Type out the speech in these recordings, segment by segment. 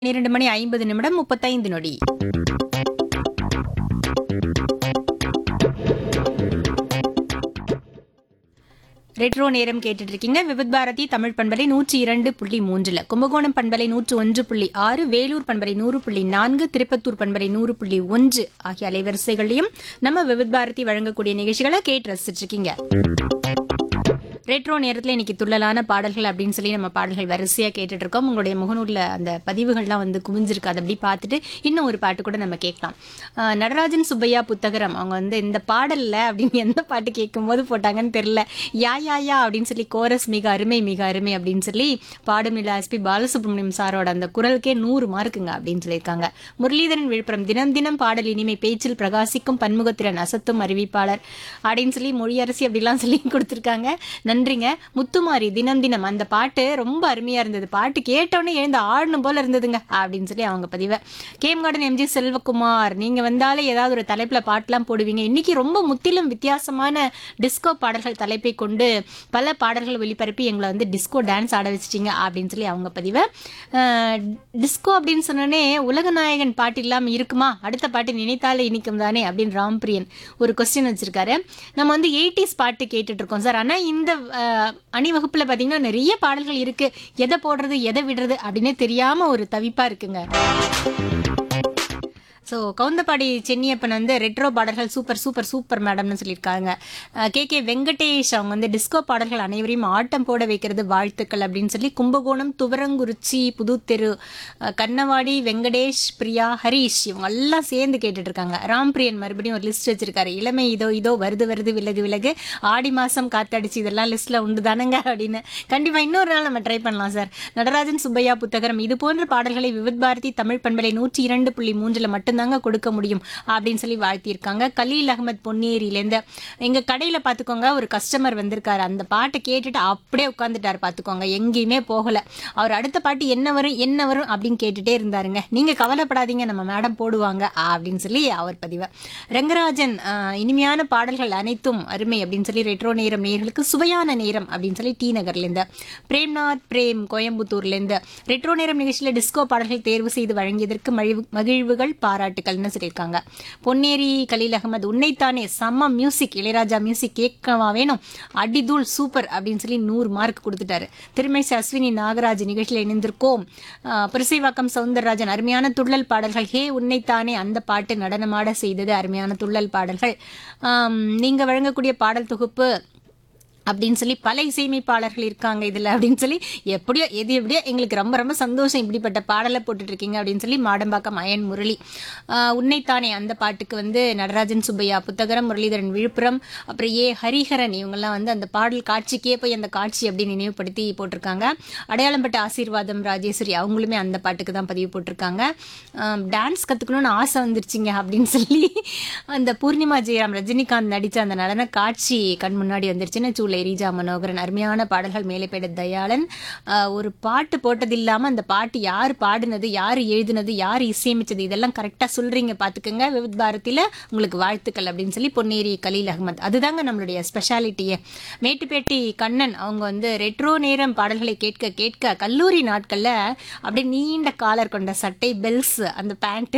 பன்னிரண்டு மணி ஐம்பது நிமிடம் முப்பத்தைந்து நொடி ரெட்ரோ நேரம் கேட்டுட்டு இருக்கீங்க விவித் பாரதி தமிழ் பண்பலை நூற்றி இரண்டு புள்ளி மூன்றுல கும்பகோணம் பண்பலை நூற்று ஒன்று புள்ளி ஆறு வேலூர் பண்பலை நூறு புள்ளி நான்கு திருப்பத்தூர் பண்பலை நூறு புள்ளி ஒன்று ஆகிய அலைவரிசைகளையும் நம்ம விவித் பாரதி வழங்கக்கூடிய நிகழ்ச்சிகளை கேட்டு ரசிச்சிட்டு இருக்கீங்க ரெட்ரோ நேரத்தில் இன்னைக்கு துள்ளலான பாடல்கள் அப்படின்னு சொல்லி நம்ம பாடல்கள் வரிசையாக கேட்டுட்டு இருக்கோம் உங்களுடைய முகநூலில் அந்த பதிவுகள்லாம் வந்து குவிஞ்சிருக்கு அதை அப்படி பார்த்துட்டு இன்னும் ஒரு பாட்டு கூட நம்ம கேட்கலாம் ஆஹ் நடராஜன் சுப்பையா புத்தகரம் அவங்க வந்து இந்த பாடல்ல அப்படின்னு எந்த பாட்டு கேட்கும்போது போட்டாங்கன்னு தெரியல யா யா யா அப்படின்னு சொல்லி கோரஸ் மிக அருமை மிக அருமை அப்படின்னு சொல்லி பாடும் நிலா எஸ்பி பாலசுப்ரமணியம் சாரோட அந்த குரலுக்கே நூறு மார்க்குங்க அப்படின்னு சொல்லியிருக்காங்க முரளிதரன் விழுப்புரம் தினம் தினம் பாடல் இனிமை பேச்சில் பிரகாசிக்கும் பன்முகத்திறன் அசத்தும் அறிவிப்பாளர் அப்படின்னு சொல்லி மொழியரசி அப்படிலாம் சொல்லி கொடுத்துருக்காங்க நன்றிங்க முத்துமாரி தினம் தினம் அந்த பாட்டு ரொம்ப அருமையா இருந்தது பாட்டு கேட்டோன்னே எழுந்து ஆடணும் போல இருந்ததுங்க அப்படின்னு சொல்லி அவங்க பதிவை கேம் கார்டன் எம்ஜி செல்வகுமார் நீங்க வந்தாலே ஏதாவது ஒரு தலைப்புல பாட்டுலாம் போடுவீங்க இன்னைக்கு ரொம்ப முற்றிலும் வித்தியாசமான டிஸ்கோ பாடல்கள் தலைப்பை கொண்டு பல பாடல்கள் ஒளிபரப்பி எங்களை வந்து டிஸ்கோ டான்ஸ் ஆட வச்சிட்டீங்க அப்படின்னு சொல்லி அவங்க பதிவை டிஸ்கோ அப்படின்னு சொன்னோடனே உலகநாயகன் பாட்டு இல்லாம இருக்குமா அடுத்த பாட்டு நினைத்தாலே இனிக்கும் தானே அப்படின்னு ராம்பிரியன் ஒரு கொஸ்டின் வச்சிருக்காரு நம்ம வந்து எயிட்டிஸ் பாட்டு கேட்டுட்டு இருக்கோம் சார் ஆனா இந்த அஹ், அணிவகுப்புல பாத்தீங்கன்னா நிறைய பாடல்கள் இருக்கு எதை போடுறது எதை விடுறது அப்படின்னே தெரியாம ஒரு தவிப்பா இருக்குங்க ஸோ கவுந்தப்பாடி சென்னியப்பன் வந்து ரெட்ரோ பாடல்கள் சூப்பர் சூப்பர் சூப்பர் மேடம்னு சொல்லியிருக்காங்க கே கே வெங்கடேஷ் அவங்க வந்து டிஸ்கோ பாடல்கள் அனைவரையும் ஆட்டம் போட வைக்கிறது வாழ்த்துக்கள் அப்படின்னு சொல்லி கும்பகோணம் துவரங்குறிச்சி புதுத்தெரு அஹ், கண்ணவாடி வெங்கடேஷ் பிரியா ஹரீஷ் இவங்க எல்லாம் சேர்ந்து கேட்டுட்டு இருக்காங்க ராம்பிரியன் மறுபடியும் ஒரு லிஸ்ட் வச்சிருக்காரு இளமை இதோ இதோ வருது வருது விலகு விலகு ஆடி மாசம் காத்தடிச்சு இதெல்லாம் லிஸ்ட்ல உண்டு தானங்க அப்படின்னு கண்டிப்பா இன்னொரு நாள் நம்ம ட்ரை பண்ணலாம் சார் நடராஜன் சுப்பையா புத்தகரம் இது போன்ற பாடல்களை விவித் பாரதி தமிழ் பண்பலை நூற்றி இரண்டு புள்ளி மூன்றுல மட்டும்தாங்க கொடுக்க முடியும் அப்படின்னு சொல்லி வாழ்த்தியிருக்காங்க கலீல் அகமத் பொன்னேரியிலேருந்து எங்க கடையில பாத்துக்கோங்க ஒரு கஸ்டமர் வந்திருக்காரு அந்த பாட்டை கேட்டுட்டு அப்படியே உட்காந்துட்டாரு பாத்துக்கோங்க எங்கேயுமே போகல அவர் அடுத்த பாட்டு என்ன வரும் என்ன வரும் அப்படின்னு கேட்டுட்டே இருந்தாருங்க நீங்க கவலைப்படாதீங்க நம்ம மேடம் போடுவாங்க அப்படின்னு சொல்லி அவர் பதிவு ரங்கராஜன் ஆஹ், இனிமையான பாடல்கள் அனைத்தும் அருமை அப்படின்னு சொல்லி ரெட்ரோ நேரம் நேர்களுக்கு சுவையான நேரம் அப்படின்னு சொல்லி டி நகர்லேருந்து பிரேம்நாத் பிரேம் கோயம்புத்தூர்லேருந்து ரெட்ரோ நேரம் நிகழ்ச்சியில் டிஸ்கோ பாடல்கள் தேர்வு செய்து வழங்கியதற்கு மகிழ்வு- மகிழ்வுகள் பாராட்டுக்கள்னு சொல்லியிருக்காங்க பொன்னேரி கலீல் அகமது உன்னைத்தானே செம்ம மியூசிக் இளையராஜா மியூசிக் கேட்கவா வேணும் அடிதூள் சூப்பர் அப்படின்னு சொல்லி நூறு மார்க் கொடுத்துட்டாரு திருமை அஸ்வினி நாகராஜ் நிகழ்ச்சியில் இணைந்திருக்கோம் ஆஹ், புரசைவாக்கம் சவுந்தரராஜன் அருமையான துள்ளல் பாடல்கள் ஹே உன்னைத்தானே அந்த பாட்டு நடனமாட செய்தது அருமையான துள்ளல் பாடல்கள் ஆம், நீங்க வழங்கக்கூடிய பாடல் தொகுப்பு அப்படின்னு சொல்லி பல இசையமைப்பாளர்கள் இருக்காங்க இதுல அப்படின்னு சொல்லி எப்படியோ எது எப்படியோ எங்களுக்கு ரொம்ப ரொம்ப சந்தோஷம் இப்படிப்பட்ட பாடலை போட்டுட்டு இருக்கீங்க அப்படின்னு சொல்லி மாடம்பாக்கம் அயன் முரளி ஆஹ் உன்னைத்தானே அந்த பாட்டுக்கு வந்து நடராஜன் சுப்பையா புத்தகரம் முரளிதரன் விழுப்புரம் அப்புறம் ஏ ஹரிஹரன் இவங்கெல்லாம் வந்து அந்த பாடல் காட்சிக்கே போய் அந்த காட்சி அப்படின்னு நினைவுபடுத்தி போட்டிருக்காங்க அடையாளம்பட்ட ஆசீர்வாதம் ராஜேஸ்வரி அவங்களுமே அந்த பாட்டுக்கு தான் பதிவு போட்டிருக்காங்க டான்ஸ் கத்துக்கணும்னு ஆசை வந்துருச்சுங்க அப்படின்னு சொல்லி அந்த பூர்ணிமா ஜெயராம் ரஜினிகாந்த் நடிச்ச அந்த நடன காட்சி கண் முன்னாடி வந்துருச்சுன்னு சூளை ரீஜா மனோகரன் அருமையான பாடல்கள் மேலேப்பேட தயாளன் ஆஹ் ஒரு பாட்டு போட்டது இல்லாம அந்த பாட்டு யார் பாடுனது யார் எழுதினது யார் இசையமைச்சது இதெல்லாம் கரெக்டா சொல்றீங்க பாத்துக்கோங்க விவித் பாரதியில உங்களுக்கு வாழ்த்துக்கள் அப்படின்னு சொல்லி பொன்னேரி கலீல் அகமத் அதுதாங்க நம்மளுடைய ஸ்பெஷாலிட்டியே மேட்டுப்பேட்டி கண்ணன் அவங்க வந்து ரெட்ரோ நேரம் பாடல்களை கேட்க கேட்க கல்லூரி நாட்கள்ல அப்படியே நீண்ட காலர் கொண்ட சட்டை பெல்ஸ் அந்த பேண்ட்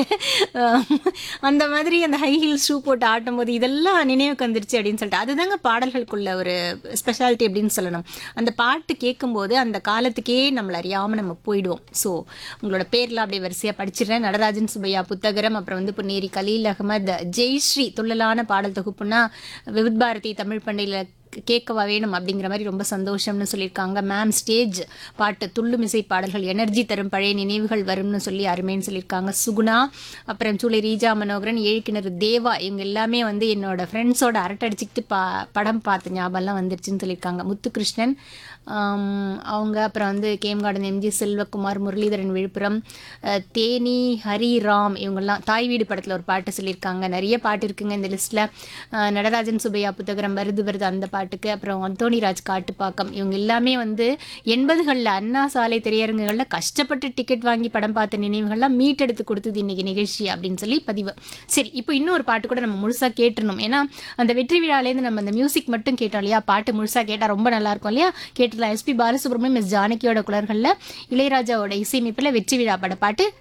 அந்த மாதிரி அந்த ஹை ஹீல் ஷூ போட்டு ஆட்டும் போது இதெல்லாம் நினைவுக்கு வந்துருச்சு அப்படின்னு சொல்லிட்டு அதுதாங்க பாடல்களுக்குள்ள ஒரு ஸ்பெஷாலிட்டி அப்படின்னு சொல்லணும் அந்த பாட்டு கேட்கும்போது அந்த காலத்துக்கே நம்மள அறியாம நம்ம போயிடுவோம் ஸோ உங்களோட பேர்ல அப்படியே வரிசையா படிச்சிடுறேன் நடராஜன் சுபையா புத்தகரம் அப்புறம் வந்து பொன்னேரி கலீல் அகமது ஜெய்ஸ்ரீ துள்ளலான பாடல் தொகுப்புனா விவித் பாரதி தமிழ் பண்டையில கேட்கவா வேணும் அப்படிங்கிற மாதிரி ரொம்ப சந்தோஷம்னு சொல்லியிருக்காங்க மேம் ஸ்டேஜ் பாட்டு துள்ளும் இசை பாடல்கள் எனர்ஜி தரும் பழைய நினைவுகள் வரும்னு சொல்லி அருமைன்னு சொல்லியிருக்காங்க சுகுணா அப்புறம் சூளை ரீஜா மனோகரன் ஏழுக்கிணறு தேவா இவங்க எல்லாமே வந்து என்னோட ஃப்ரெண்ட்ஸோட அரட்டடிச்சுக்கிட்டு பா படம் பார்த்த ஞாபகம்லாம் வந்துருச்சுன்னு சொல்லியிருக்காங்க முத்துகிருஷ்ணன் ஆம், அவங்க அப்புறம் வந்து game garden MG Selvakumar Muralitharan Villupuram அஹ், தேனி ஹரிராம் இவங்கெல்லாம் தாய் வீடு படத்தில் ஒரு பாட்டு சொல்லியிருக்காங்க நிறைய பாட்டு இருக்குங்க இந்த லிஸ்ட்டில் நடராஜன் சுபையா புத்தகரம் வருது வருது அந்த பாட்டுக்கு அப்புறம் அந்தோணிராஜ் காட்டுப்பாக்கம் இவங்க எல்லாமே வந்து எண்பதுகளில் அண்ணா சாலை திரையரங்குகளில் கஷ்டப்பட்டு டிக்கெட் வாங்கி படம் பார்த்த நினைவுகள்லாம் மீட்டெடுத்து கொடுத்தது இன்னைக்கு நிகழ்ச்சி அப்படின்னு சொல்லி பதிவு சரி இப்போ இன்னொரு பாட்டு கூட நம்ம முழுசாக கேட்டுருணும் ஏன்னா அந்த வெற்றி விழாலேருந்து நம்ம அந்த மியூசிக் மட்டும் கேட்டோம் இல்லையா பாட்டு முழுசாக கேட்டால் ரொம்ப நல்லா இருக்கும் இல்லையா கேட்டுலாம் எஸ்பி பாலசுப்ரமணியம் எஸ் ஜானகியோட குளர்களில் இளையராஜாவோட இசையமைப்பில் வெற்றி விழா பட பாட்டு